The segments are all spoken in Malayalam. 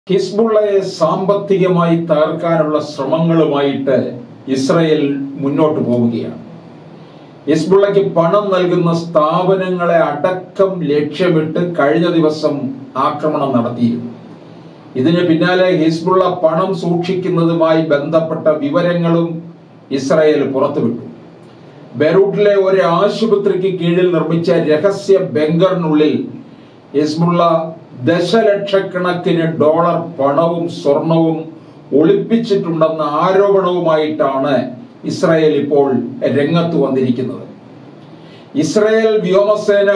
ഹിസ്ബുള്ളയെ സാമ്പത്തികമായി തകർക്കാനുള്ള ശ്രമങ്ങളുമായിട്ട് ഇസ്രയേൽ മുന്നോട്ട് പോവുകയാണ് ഹിസ്ബുള്ളയ്ക്ക് പണം നൽകുന്ന സ്ഥാപനങ്ങളെ അടക്കം ലക്ഷ്യമിട്ട് കഴിഞ്ഞ ദിവസം ആക്രമണം നടത്തിയിരുന്നു ഇതിന് പിന്നാലെ ഹിസ്ബുള്ള പണം സൂക്ഷിക്കുന്നതുമായി ബന്ധപ്പെട്ട വിവരങ്ങളും ഇസ്രായേൽ പുറത്തുവിട്ടു ബെറൂട്ടിലെ ഒരു ആശുപത്രിക്ക് കീഴിൽ നിർമ്മിച്ച രഹസ്യ ബംഗറിനുള്ളിൽ ഹിസ്ബുള്ള ദശലക്ഷക്കണക്കിന് ഡോളർ പണവും സ്വർണവും ഒളിപ്പിച്ചിട്ടുണ്ടെന്ന ആരോപണവുമായിട്ടാണ് ഇസ്രായേൽ ഇപ്പോൾ രംഗത്ത് വന്നിരിക്കുന്നത് ഇസ്രായേൽ വ്യോമസേന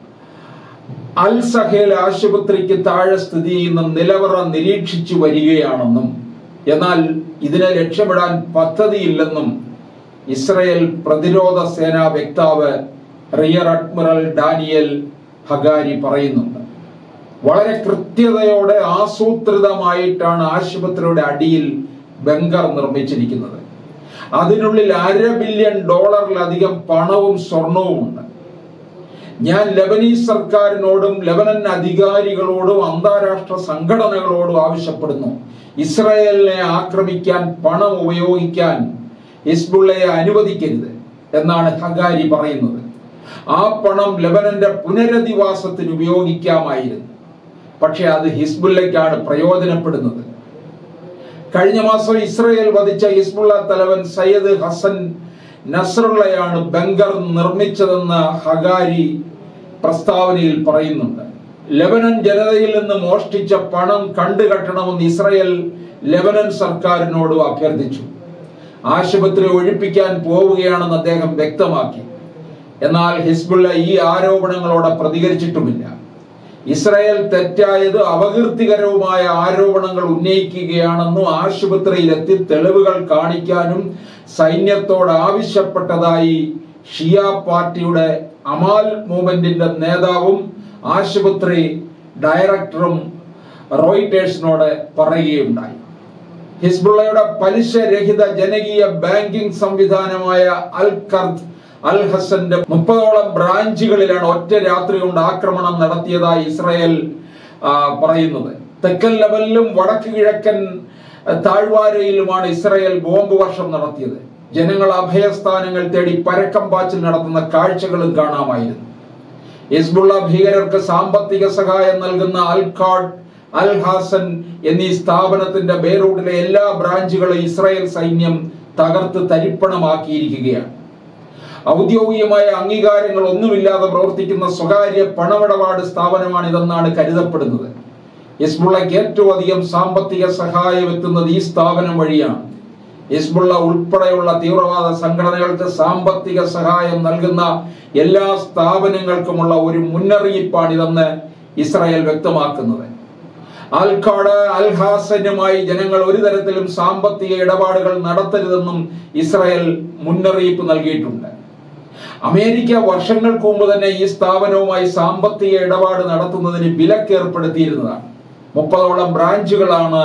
അൽ സഹേൽ ആശുപത്രിക്ക് താഴെ സ്ഥിതി ചെയ്യുന്ന നിലവറ നിരീക്ഷിച്ചു വരികയാണെന്നും എന്നാൽ ഇതിനെ ലക്ഷ്യമിടാൻ പദ്ധതിയില്ലെന്നും ഇസ്രയേൽ പ്രതിരോധ സേനാ വക്താവ് റിയർ അഡ്മിറൽ ഡാനിയൽ ഹഗാരി പറയുന്നുണ്ട് വളരെ കൃത്യതയോടെ ആസൂത്രിതമായിട്ടാണ് ആശുപത്രിയുടെ അടിയിൽ ബങ്കർ നിർമ്മിച്ചിരിക്കുന്നത് അതിനുള്ളിൽ അര ബില്യൺ ഡോളറിലധികം പണവും സ്വർണവും ഉണ്ട് ഞാൻ ലബനീസ് സർക്കാരിനോടും ലബനൻ അധികാരികളോടും അന്താരാഷ്ട്ര സംഘടനകളോടും ആവശ്യപ്പെടുന്നു ഇസ്രായേലിനെ ആക്രമിക്കാൻ പണം ഉപയോഗിക്കാൻ ഹിസ്ബുള്ളയെ അനുവദിക്കരുത് എന്നാണ് ഹഗാരി പറയുന്നത് ആ പണം ലബനന്റെ പുനരധിവാസത്തിന് ഉപയോഗിക്കാമായിരുന്നു പക്ഷെ അത് ഹിസ്ബുള്ളയ്ക്കാണ് പ്രയോജനപ്പെടുന്നത് കഴിഞ്ഞ മാസം ഇസ്രയേൽ വധിച്ച ഹിസ്ബുള്ള തലവൻ സയ്യദ് ഹസൻ നസ്രുള്ളയാണ് ബങ്കർ നിർമ്മിച്ചതെന്ന് ഹഗാരി പ്രസ്താവനയിൽ പറയുന്നുണ്ട് ലെബനൻ ജനതയിൽ നിന്ന് മോഷ്ടിച്ച പണം കണ്ടുകെട്ടണമെന്ന് ഇസ്രയേൽ ലെബനൻ സർക്കാരിനോട് അഭ്യർത്ഥിച്ചു ആശുപത്രി ഒഴിപ്പിക്കാൻ പോവുകയാണെന്ന് അദ്ദേഹം വ്യക്തമാക്കി എന്നാൽ ഹിസ്ബുള്ള ഈ ആരോപണങ്ങളോടെ പ്രതികരിച്ചിട്ടുമില്ല ഇസ്രായേൽ തെറ്റായത് അപകീർത്തികരവുമായ ആരോപണങ്ങൾ ഉന്നയിക്കുകയാണെന്നും ആശുപത്രിയിലെത്തി തെളിവുകൾ കാണിക്കാനും സൈന്യത്തോട് ആവശ്യപ്പെട്ടതായി ഷിയ പാർട്ടിയുടെ അമാൽ മൂവ്മെന്റിന്റെ നേതാവും ആശുപത്രി ഡയറക്ടറും റോയിറ്റേഴ്സിനോട് പറയുകയുണ്ടായി ഹിസ്ബുള്ളയുടെ പലിശരഹിത ജനകീയ ബാങ്കിംഗ് സംവിധാനമായ അൽ കർദ് അൽ ഹസന്റെ മുപ്പതോളം ബ്രാഞ്ചുകളിലാണ് ഒറ്റ രാത്രി കൊണ്ട് ആക്രമണം നടത്തിയതായി ഇസ്രായേൽ പറയുന്നത് തെക്കൻ ലെവലിലും വടക്ക് കിഴക്കൻ താഴ്വാരയിലുമാണ് ഇസ്രായേൽ ബോംബ് വർഷം നടത്തിയത് ജനങ്ങൾ അഭയസ്ഥാനങ്ങൾ തേടി പരക്കം പാച്ചിൽ നടത്തുന്ന കാഴ്ചകളും കാണാമായിരുന്നു ഹിസ്ബുള്ള ഭീകരർക്ക് സാമ്പത്തിക സഹായം നൽകുന്ന അൽ ഖാഡ് അൽ ഹാസൻ എന്നീ സ്ഥാപനത്തിന്റെ ബേറൂട്ടിലെ എല്ലാ ബ്രാഞ്ചുകളും ഇസ്രായേൽ സൈന്യം തകർത്ത് തരിപ്പണമാക്കിയിരിക്കുകയാണ് ഔദ്യോഗികമായ അംഗീകാരങ്ങൾ ഒന്നുമില്ലാതെ പ്രവർത്തിക്കുന്ന സ്വകാര്യ പണമിടപാട് സ്ഥാപനമാണിതെന്നാണ് കരുതപ്പെടുന്നത് ഹിസ്ബുള്ളയ്ക്ക് ഏറ്റവും അധികം സാമ്പത്തിക സഹായം എത്തുന്നത് ഈ സ്ഥാപനം വഴിയാണ് ഹിസ്ബുള്ള ഉൾപ്പെടെയുള്ള തീവ്രവാദ സംഘടനകൾക്ക് സാമ്പത്തിക സഹായം നൽകുന്ന എല്ലാ സ്ഥാപനങ്ങൾക്കുമുള്ള ഒരു മുന്നറിയിപ്പാണിതെന്ന് ഇസ്രായേൽ വ്യക്തമാക്കുന്നത് അൽഖാഡ് അൽ ഹാസനുമായി ജനങ്ങൾ ഒരു തരത്തിലും സാമ്പത്തിക ഇടപാടുകൾ നടത്തരുതെന്നും ഇസ്രായേൽ മുന്നറിയിപ്പ് നൽകിയിട്ടുണ്ട് അമേരിക്ക വർഷങ്ങൾക്ക് മുമ്പ് തന്നെ ഈ സ്ഥാപനവുമായി സാമ്പത്തിക ഇടപാട് നടത്തുന്നതിന് വിലക്ക് ഏർപ്പെടുത്തിയിരുന്നതാണ് മുപ്പതോളം ബ്രാഞ്ചുകളാണ്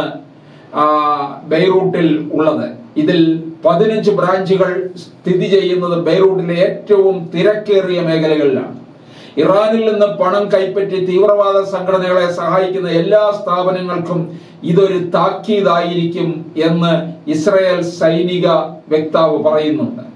ബെയ്റൂട്ടിൽ ഉള്ളത് ഇതിൽ പതിനഞ്ച് ബ്രാഞ്ചുകൾ സ്ഥിതി ചെയ്യുന്നത് ബെയ്റൂട്ടിലെ ഏറ്റവും തിരക്കേറിയ മേഖലകളിലാണ് ഇറാനിൽ നിന്ന് പണം കൈപ്പറ്റി തീവ്രവാദ സംഘടനകളെ സഹായിക്കുന്ന എല്ലാ സ്ഥാപനങ്ങൾക്കും ഇതൊരു താക്കീതായിരിക്കും എന്ന് ഇസ്രയേൽ സൈനിക വക്താവ് പറയുന്നുണ്ട്